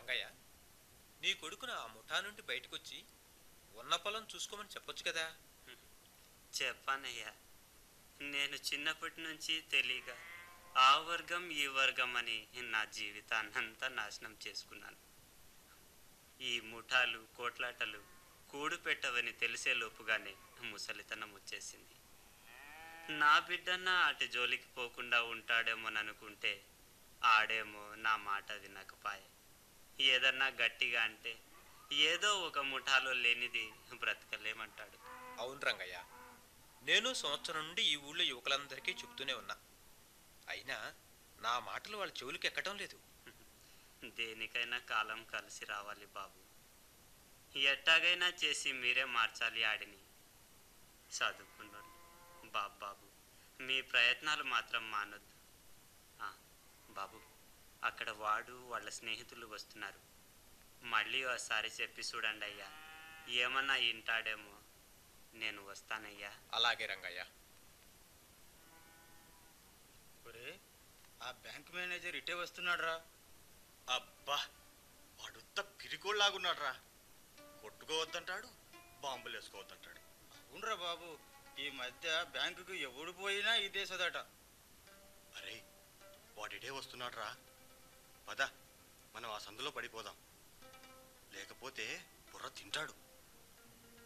రంగయ్య నీ కొడుకును ఆ ముఠా నుండి బయటకొచ్చి ఉన్న పొలం చూసుకోమని చెప్పొచ్చు కదా చెప్పానయ్యా నేను చిన్నప్పటి నుంచి తెలియక ఆ వర్గం ఈ వర్గం అని నా జీవితాన్నంతా నాశనం చేసుకున్నాను ఈ ముఠాలు కోట్లాటలు కూడు పెట్టవని తెలిసే లోపుగానే ముసలితనం వచ్చేసింది నా బిడ్డన్న అటు జోలికి పోకుండా ఉంటాడేమోననుకుంటే ఆడేమో నా మాట వినకపాయే ఏదన్నా గట్టిగా అంటే ఏదో ఒక ముఠాలో లేనిది బ్రతకలేమంటాడు అవును రంగయ్య నేను సంవత్సరం నుండి ఈ ఊళ్ళో యువకులందరికీ చెప్తూనే ఉన్నా అయినా నా మాటలు వాళ్ళ చెవులకు ఎక్కడం లేదు దేనికైనా కాలం కలిసి రావాలి బాబు ఎట్టాగైనా చేసి మీరే మార్చాలి ఆడిని చదువుకున్నాడు బాబు బాబు మీ ప్రయత్నాలు మాత్రం మానొద్దు ఆ, బాబు అక్కడ వాడు వాళ్ళ స్నేహితులు వస్తున్నారు మళ్ళీ ఒకసారి చెప్పి చూడండి అయ్యా ఏమన్నా వింటాడేమో నేను వస్తానయ్యా అలాగే రంగయ్య ఒరే ఆ బ్యాంక్ మేనేజర్ ఇటే వస్తున్నాడు రా అబ్బా వాడుత్త పిరికోళ్ళలాగున్నాడు రా కొట్టుకోవద్దంటాడు బాంబులు వేసుకోవద్దంటాడు అవునరా బాబు ఈ మధ్య బ్యాంకుకు ఎవడు పోయినా ఇదే సదట అరే వాడిడే వస్తున్నాడు రా పద మనం ఆ సందులో పడిపోదాం లేకపోతే బుర్ర తింటాడు